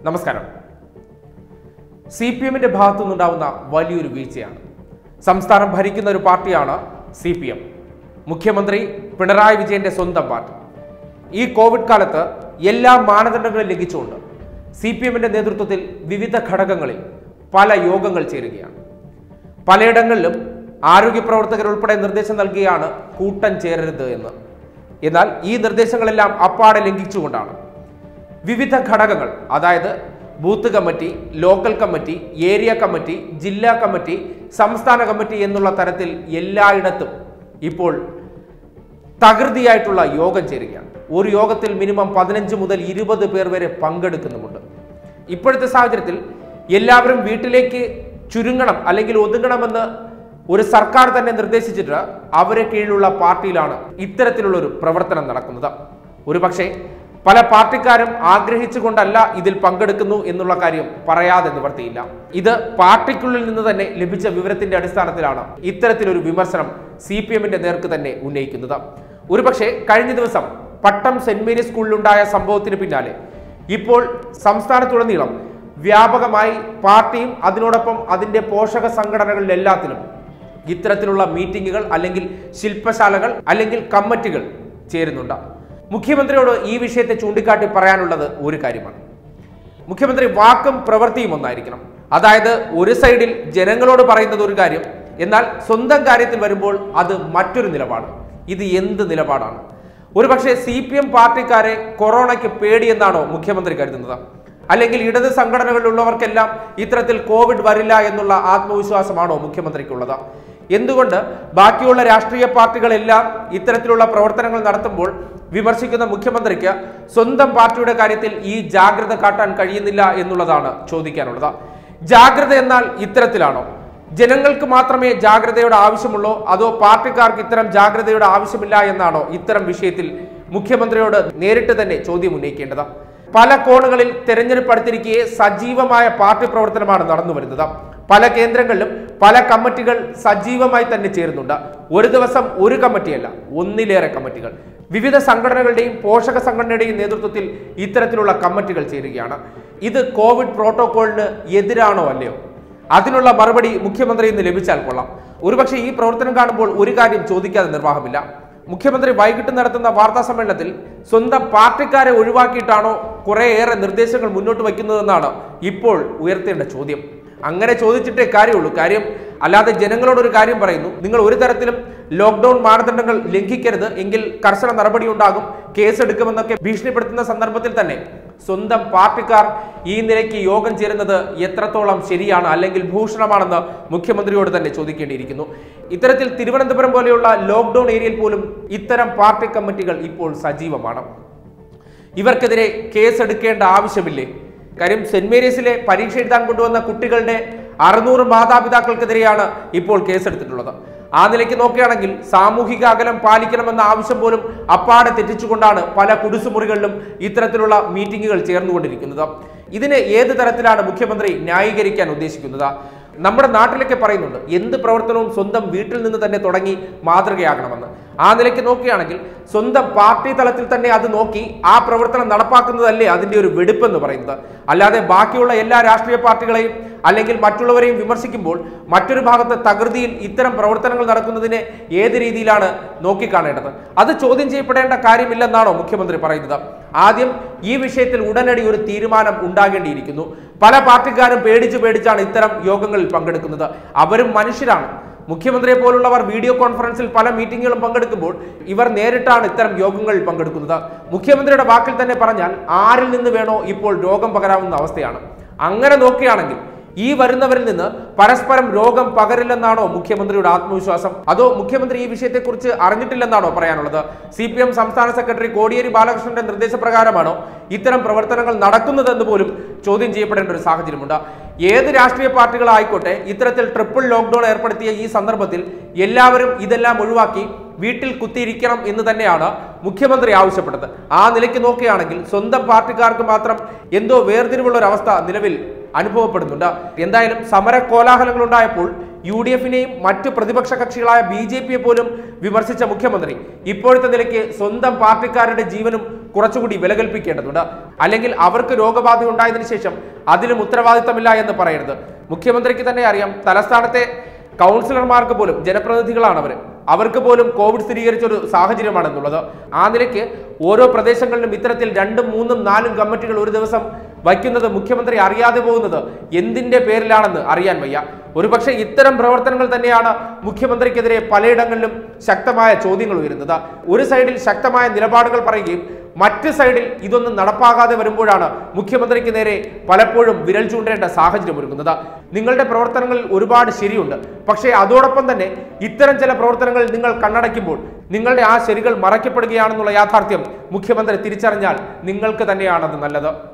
നമസ്കാരം C P എമ്മിന്റെ ഭാഗത്തുനിന്നുണ്ടാവുന്ന വലിയൊരു വീഴ്ചയാണ് സംസ്ഥാനം ഭരിക്കുന്ന ഒരു പാർട്ടിയാണ് സി പി എം മുഖ്യമന്ത്രി പിണറായി വിജയന്റെ സ്വന്തം പാർട്ടി ഈ കോവിഡ് കാലത്ത് എല്ലാ മാനദണ്ഡങ്ങളും ലംഘിച്ചുകൊണ്ട് സി പി എമ്മിന്റെ നേതൃത്വത്തിൽ വിവിധ ഘടകങ്ങളിൽ പല യോഗങ്ങൾ ചേരുകയാണ് പലയിടങ്ങളിലും ആരോഗ്യ പ്രവർത്തകർ ഉൾപ്പെടെ നിർദ്ദേശം നൽകുകയാണ് കൂട്ടം ചേരരുത് എന്ന് എന്നാൽ ഈ നിർദ്ദേശങ്ങളെല്ലാം അപ്പാടെ ലംഘിച്ചുകൊണ്ടാണ് വിവിധ ഘടകങ്ങൾ അതായത് booth committee local committee area committee ജില്ലാ കമ്മിറ്റി സംസ്ഥാന കമ്മിറ്റി എന്നുള്ള തരത്തിൽ എല്ലായിടത്തും ഇപ്പോൾ തകൃതിയായിട്ടുള്ള യോഗം ചേരുകയാണ് ഒരു യോഗത്തിൽ മിനിമം പതിനഞ്ച് മുതൽ ഇരുപത് പേർ വരെ പങ്കെടുക്കുന്നുമുണ്ട് ഇപ്പോഴത്തെ സാഹചര്യത്തിൽ എല്ലാവരും വീട്ടിലേക്ക് ചുരുങ്ങണം അല്ലെങ്കിൽ ഒതുങ്ങണമെന്ന് ഒരു സർക്കാർ തന്നെ നിർദ്ദേശിച്ചിട്ട് അവരെ കീഴിലുള്ള പാർട്ടിയിലാണ് ഇത്തരത്തിലുള്ള ഒരു പ്രവർത്തനം നടക്കുന്നത് ഒരുപക്ഷെ പല പാർട്ടിക്കാരും ആഗ്രഹിച്ചുകൊണ്ടല്ല ഇതിൽ പങ്കെടുക്കുന്നു എന്നുള്ള കാര്യം പറയാതെ നിവർത്തിയില്ല ഇത് പാർട്ടിക്കുള്ളിൽ നിന്ന് തന്നെ ലഭിച്ച വിവരത്തിന്റെ അടിസ്ഥാനത്തിലാണ് ഇത്തരത്തിലൊരു വിമർശനം സി പി എമ്മിന്റെ നേർക്ക് തന്നെ ഉന്നയിക്കുന്നത് ഒരുപക്ഷെ കഴിഞ്ഞ ദിവസം പട്ടം സെന്റ് മേരീസ് സ്കൂളിലുണ്ടായ സംഭവത്തിന് പിന്നാലെ ഇപ്പോൾ സംസ്ഥാനത്തുടനീളം വ്യാപകമായി പാർട്ടിയും അതിനോടൊപ്പം അതിന്റെ പോഷക സംഘടനകളിലെല്ലാത്തിലും ഇത്തരത്തിലുള്ള മീറ്റിങ്ങുകൾ അല്ലെങ്കിൽ ശില്പശാലകൾ അല്ലെങ്കിൽ കമ്മിറ്റികൾ ചേരുന്നുണ്ട് മുഖ്യമന്ത്രിയോട് ഈ വിഷയത്തെ ചൂണ്ടിക്കാട്ടി പറയാനുള്ളത് ഒരു കാര്യമാണ് മുഖ്യമന്ത്രി വാക്കും പ്രവൃത്തിയും ഒന്നായിരിക്കണം അതായത് ഒരു സൈഡിൽ ജനങ്ങളോട് പറയുന്നത് ഒരു കാര്യം എന്നാൽ സ്വന്തം കാര്യത്തിൽ വരുമ്പോൾ അത് മറ്റൊരു നിലപാട് ഇത് എന്ത് നിലപാടാണ് ഒരുപക്ഷെ സി പി എം പാർട്ടിക്കാരെ കൊറോണയ്ക്ക് പേടിയെന്നാണോ മുഖ്യമന്ത്രി കരുതുന്നത് അല്ലെങ്കിൽ ഇടത് സംഘടനകളിലുള്ളവർക്കെല്ലാം ഇത്തരത്തിൽ കോവിഡ് വരില്ല എന്നുള്ള ആത്മവിശ്വാസമാണോ മുഖ്യമന്ത്രിക്കുള്ളത് എന്തുകൊണ്ട് ബാക്കിയുള്ള രാഷ്ട്രീയ പാർട്ടികളെല്ലാം ഇത്തരത്തിലുള്ള പ്രവർത്തനങ്ങൾ നടത്തുമ്പോൾ വിമർശിക്കുന്ന മുഖ്യമന്ത്രിക്ക് സ്വന്തം പാർട്ടിയുടെ കാര്യത്തിൽ ഈ ജാഗ്രത കാട്ടാൻ കഴിയുന്നില്ല എന്നുള്ളതാണ് ചോദിക്കാനുള്ളത് ജാഗ്രത എന്നാൽ ഇത്തരത്തിലാണോ ജനങ്ങൾക്ക് മാത്രമേ ജാഗ്രതയുടെ ആവശ്യമുള്ളൂ അതോ പാർട്ടിക്കാർക്ക് ഇത്തരം ജാഗ്രതയുടെ ആവശ്യമില്ല എന്നാണോ ഇത്തരം വിഷയത്തിൽ മുഖ്യമന്ത്രിയോട് നേരിട്ട് തന്നെ ചോദ്യം ഉന്നയിക്കേണ്ടത് പല കോണുകളിൽ തെരഞ്ഞെടുപ്പ് അടുത്തിരിക്കെ സജീവമായ പാർട്ടി പ്രവർത്തനമാണ് നടന്നു വരുന്നത് പല കേന്ദ്രങ്ങളിലും പല കമ്മിറ്റികൾ സജീവമായി തന്നെ ചേരുന്നുണ്ട് ഒരു ദിവസം ഒരു കമ്മിറ്റിയല്ല ഒന്നിലേറെ കമ്മിറ്റികൾ വിവിധ സംഘടനകളുടെയും പോഷക സംഘടനയുടെയും നേതൃത്വത്തിൽ ഇത്തരത്തിലുള്ള കമ്മിറ്റികൾ ചേരുകയാണ് ഇത് കോവിഡ് പ്രോട്ടോകോളിന് എതിരാണോ അല്ലയോ അതിനുള്ള മറുപടി മുഖ്യമന്ത്രിയിൽ നിന്ന് ലഭിച്ചാൽ കൊള്ളാം ഒരുപക്ഷെ ഈ പ്രവർത്തനം കാണുമ്പോൾ ഒരു കാര്യം ചോദിക്കാതെ നിർവാഹമില്ല മുഖ്യമന്ത്രി വൈകിട്ട് നടത്തുന്ന വാർത്താ സമ്മേളനത്തിൽ സ്വന്തം പാർട്ടിക്കാരെ ഒഴിവാക്കിയിട്ടാണോ കുറേയേറെ നിർദ്ദേശങ്ങൾ മുന്നോട്ട് വയ്ക്കുന്നതെന്നാണ് ഇപ്പോൾ ഉയർത്തേണ്ട ചോദ്യം അങ്ങനെ ചോദിച്ചിട്ടേ കാര്യമുള്ളൂ കാര്യം അല്ലാതെ ജനങ്ങളോട് ഒരു കാര്യം പറയുന്നു നിങ്ങൾ ഒരു തരത്തിലും ലോക്ക്ഡൌൺ മാനദണ്ഡങ്ങൾ ലംഘിക്കരുത് എങ്കിൽ കർശന നടപടി ഉണ്ടാകും കേസെടുക്കുമെന്നൊക്കെ ഭീഷണിപ്പെടുത്തുന്ന സന്ദർഭത്തിൽ തന്നെ സ്വന്തം പാർട്ടിക്കാർ ഈ നിലയ്ക്ക് യോഗം ചേരുന്നത് എത്രത്തോളം ശരിയാണ് അല്ലെങ്കിൽ ഭൂഷണമാണെന്ന് മുഖ്യമന്ത്രിയോട് തന്നെ ചോദിക്കേണ്ടിയിരിക്കുന്നു ഇത്തരത്തിൽ തിരുവനന്തപുരം പോലെയുള്ള ലോക്ക്ഡൌൺ ഏരിയയിൽ പോലും ഇത്തരം പാർട്ടി കമ്മിറ്റികൾ ഇപ്പോൾ സജീവമാണ് ഇവർക്കെതിരെ കേസെടുക്കേണ്ട ആവശ്യമില്ലേ കാര്യം സെന്റ് മേരീസിലെ പരീക്ഷ എഴുതാൻ കൊണ്ടുവന്ന കുട്ടികളുടെ അറുന്നൂറ് മാതാപിതാക്കൾക്കെതിരെയാണ് ഇപ്പോൾ കേസെടുത്തിട്ടുള്ളത് ആ നിലയ്ക്ക് നോക്കുകയാണെങ്കിൽ സാമൂഹിക അകലം പാലിക്കണമെന്ന ആവശ്യം പോലും അപ്പാടെ തെറ്റിച്ചുകൊണ്ടാണ് പല കുടിസുമുറികളിലും ഇത്തരത്തിലുള്ള മീറ്റിങ്ങുകൾ ചേർന്നുകൊണ്ടിരിക്കുന്നത് ഇതിനെ ഏത് തരത്തിലാണ് മുഖ്യമന്ത്രി ന്യായീകരിക്കാൻ ഉദ്ദേശിക്കുന്നത് നമ്മുടെ നാട്ടിലൊക്കെ പറയുന്നുണ്ട് എന്ത് പ്രവർത്തനവും സ്വന്തം വീട്ടിൽ നിന്ന് തന്നെ തുടങ്ങി മാതൃകയാകണമെന്ന് ആ നിലയ്ക്ക് നോക്കുകയാണെങ്കിൽ സ്വന്തം പാർട്ടി തലത്തിൽ തന്നെ അത് നോക്കി ആ പ്രവർത്തനം നടപ്പാക്കുന്നതല്ലേ അതിന്റെ ഒരു വെടിപ്പെന്ന് പറയുന്നത് അല്ലാതെ ബാക്കിയുള്ള എല്ലാ രാഷ്ട്രീയ പാർട്ടികളെയും അല്ലെങ്കിൽ മറ്റുള്ളവരെയും വിമർശിക്കുമ്പോൾ മറ്റൊരു ഭാഗത്ത് തകൃതിയിൽ ഇത്തരം പ്രവർത്തനങ്ങൾ നടക്കുന്നതിനെ ഏത് രീതിയിലാണ് നോക്കിക്കാണേണ്ടത് അത് ചോദ്യം ചെയ്യപ്പെടേണ്ട കാര്യമില്ലെന്നാണോ മുഖ്യമന്ത്രി പറയുന്നത് ആദ്യം ഈ വിഷയത്തിൽ ഉടനടി ഒരു തീരുമാനം ഉണ്ടാകേണ്ടിയിരിക്കുന്നു പല പാർട്ടിക്കാരും പേടിച്ചു പേടിച്ചാണ് ഇത്തരം യോഗങ്ങളിൽ പങ്കെടുക്കുന്നത് അവരും മനുഷ്യരാണ് മുഖ്യമന്ത്രിയെ പോലുള്ളവർ വീഡിയോ കോൺഫറൻസിൽ പല മീറ്റിങ്ങുകളും പങ്കെടുക്കുമ്പോൾ ഇവർ നേരിട്ടാണ് ഇത്തരം യോഗങ്ങളിൽ പങ്കെടുക്കുന്നത് മുഖ്യമന്ത്രിയുടെ വാക്കിൽ തന്നെ പറഞ്ഞാൽ ആരിൽ നിന്ന് വേണോ ഇപ്പോൾ രോഗം പകരാവുന്ന അവസ്ഥയാണ് അങ്ങനെ നോക്കുകയാണെങ്കിൽ ഈ വരുന്നവരിൽ നിന്ന് പരസ്പരം രോഗം പകരില്ലെന്നാണോ മുഖ്യമന്ത്രിയുടെ ആത്മവിശ്വാസം അതോ മുഖ്യമന്ത്രി ഈ വിഷയത്തെക്കുറിച്ച് അറിഞ്ഞിട്ടില്ലെന്നാണോ പറയാനുള്ളത് സി പി എം സംസ്ഥാന സെക്രട്ടറി കോടിയേരി ബാലകൃഷ്ണന്റെ നിർദ്ദേശപ്രകാരമാണോ ഇത്തരം പ്രവർത്തനങ്ങൾ നടക്കുന്നതെന്ന് പോലും ചോദ്യം ചെയ്യപ്പെടേണ്ട ഒരു സാഹചര്യമുണ്ട് ഏത് രാഷ്ട്രീയ പാർട്ടികളായിക്കോട്ടെ ഇത്തരത്തിൽ ട്രിപ്പിൾ ലോക്ക്ഡൌൺ ഏർപ്പെടുത്തിയ ഈ സന്ദർഭത്തിൽ എല്ലാവരും ഇതെല്ലാം ഒഴിവാക്കി വീട്ടിൽ കുത്തിയിരിക്കണം എന്ന് തന്നെയാണ് മുഖ്യമന്ത്രി ആവശ്യപ്പെട്ടത് ആ നിലയ്ക്ക് നോക്കുകയാണെങ്കിൽ സ്വന്തം പാർട്ടിക്കാർക്ക് മാത്രം എന്തോ വേർതിരിവുള്ള ഒരു അവസ്ഥ നിലവിൽ അനുഭവപ്പെടുന്നുണ്ട് എന്തായാലും സമര കോലാഹലങ്ങൾ ഉണ്ടായപ്പോൾ യു ഡി എഫിനെയും മറ്റു പ്രതിപക്ഷ കക്ഷികളായ ബി ജെ പിയെ പോലും വിമർശിച്ച മുഖ്യമന്ത്രി ഇപ്പോഴത്തെ നിലയ്ക്ക് സ്വന്തം പാർട്ടിക്കാരുടെ ജീവനും കുറച്ചുകൂടി വില കൽപ്പിക്കേണ്ടതുണ്ട് അല്ലെങ്കിൽ അവർക്ക് രോഗബാധ ഉണ്ടായതിനു ശേഷം അതിലും ഉത്തരവാദിത്തമില്ല എന്ന് പറയരുത് മുഖ്യമന്ത്രിക്ക് തന്നെ അറിയാം തലസ്ഥാനത്തെ കൗൺസിലർമാർക്ക് പോലും ജനപ്രതിനിധികളാണ് അവർ അവർക്ക് പോലും കോവിഡ് സ്ഥിരീകരിച്ച ഒരു സാഹചര്യമാണെന്നുള്ളത് ആ നിലയ്ക്ക് ഓരോ പ്രദേശങ്ങളിലും ഇത്തരത്തിൽ രണ്ടും മൂന്നും നാലും കമ്മിറ്റികൾ ഒരു ദിവസം വയ്ക്കുന്നത് മുഖ്യമന്ത്രി അറിയാതെ പോകുന്നത് എന്തിന്റെ പേരിലാണെന്ന് അറിയാൻ വയ്യ ഒരുപക്ഷെ ഇത്തരം പ്രവർത്തനങ്ങൾ തന്നെയാണ് മുഖ്യമന്ത്രിക്കെതിരെ പലയിടങ്ങളിലും ശക്തമായ ചോദ്യങ്ങൾ ഉയരുന്നത് ഒരു സൈഡിൽ ശക്തമായ നിലപാടുകൾ പറയുകയും മറ്റ് സൈഡിൽ ഇതൊന്നും നടപ്പാകാതെ വരുമ്പോഴാണ് മുഖ്യമന്ത്രിക്ക് നേരെ പലപ്പോഴും വിരൽ ചൂണ്ടേണ്ട സാഹചര്യം ഒരുങ്ങുന്നത് നിങ്ങളുടെ പ്രവർത്തനങ്ങളിൽ ഒരുപാട് ശരിയുണ്ട് പക്ഷേ അതോടൊപ്പം തന്നെ ഇത്തരം ചില പ്രവർത്തനങ്ങൾ നിങ്ങൾ കണ്ണടയ്ക്കുമ്പോൾ നിങ്ങളുടെ ആ ശരികൾ മറയ്ക്കപ്പെടുകയാണെന്നുള്ള യാഥാർത്ഥ്യം മുഖ്യമന്ത്രി തിരിച്ചറിഞ്ഞാൽ നിങ്ങൾക്ക് തന്നെയാണത് നല്ലത്